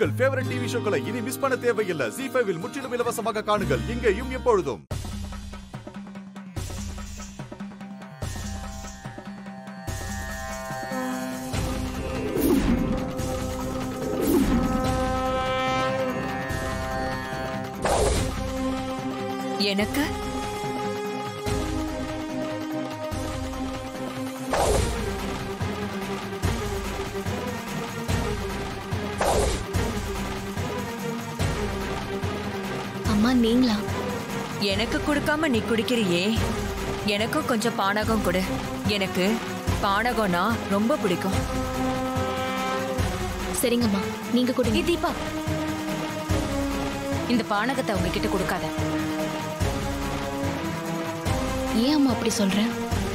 உங்கள் favourite TV ஷோக்களை இனி miss பண்ண தேவையில்லை ஜி ஃபைவில் முற்றிலும் இலவசமாக காணுங்கள் இங்கேயும் எப்பொழுதும் எனக்கு அம்மா நீங்களா எனக்கு கொடுக்காம நீ குடிக்கிறியே எனக்கும் கொஞ்சம் பானகம் கொடு எனக்கு பானகம்னா ரொம்ப பிடிக்கும் சரிங்கம்மா நீங்க கொடுங்க ஏய் தீபா இந்த பானகத்தை அவங்க கிட்ட கொடுக்காத ஏன் அம்மா அப்படி சொல்றேன்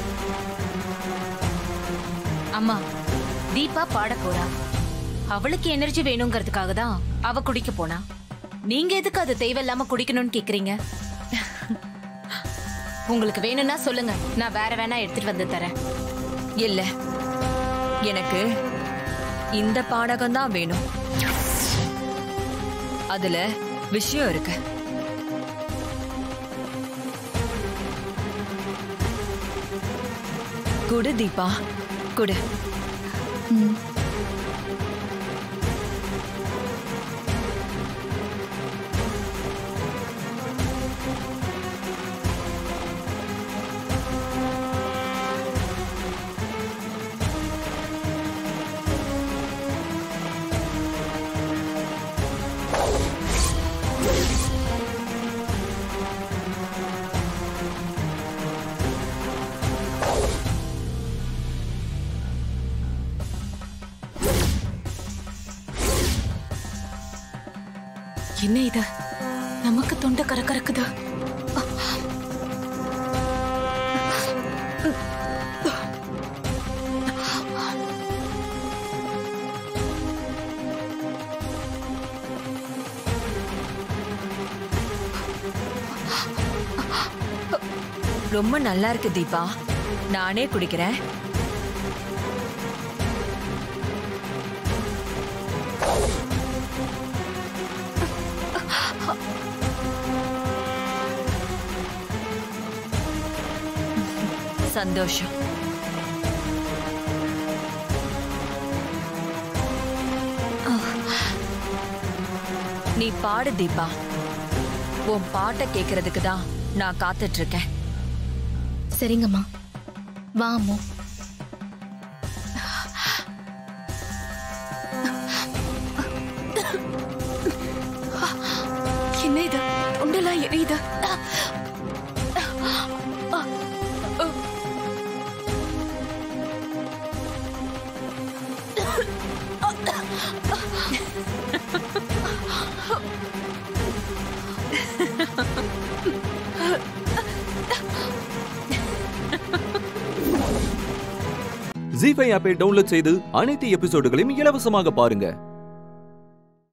அம்மா தீபா பாட போறா அவளுக்கு எனர்ஜி வேணுங்கிறதுக்காக தான் அவ குடிக்க போனா நீங்க எதுக்கு அது தேவையில்லாம குடிக்கணும்னு கேக்குறீங்க உங்களுக்கு வேணும்னா சொல்லுங்க நான் வேற வேணா எடுத்துட்டு வந்து தரேன் இல்ல எனக்கு இந்த பானகம் தான் வேணும் அதுல விஷயம் இருக்கு குடு தீபா குடு ம். என்ன இது நமக்கு தொண்டை கரக்கரக்குது ரொம்ப நல்லா இருக்கு தீபா நானே குடிக்கிறேன் சந்தோஷம் நீ பாடு தீபா உன் பாட்டை கேட்கறதுக்கு தான் நான் காத்துட்டு இருக்கேன் சரிங்கம்மா வா அம்மு என்ன இது தொண்டெல்லாம் எரியுது ஜி ஃபைவ் ஆப்பை டவுன்லோட் செய்து அனைத்து எபிசோடுகளையும் இலவசமாக பாருங்க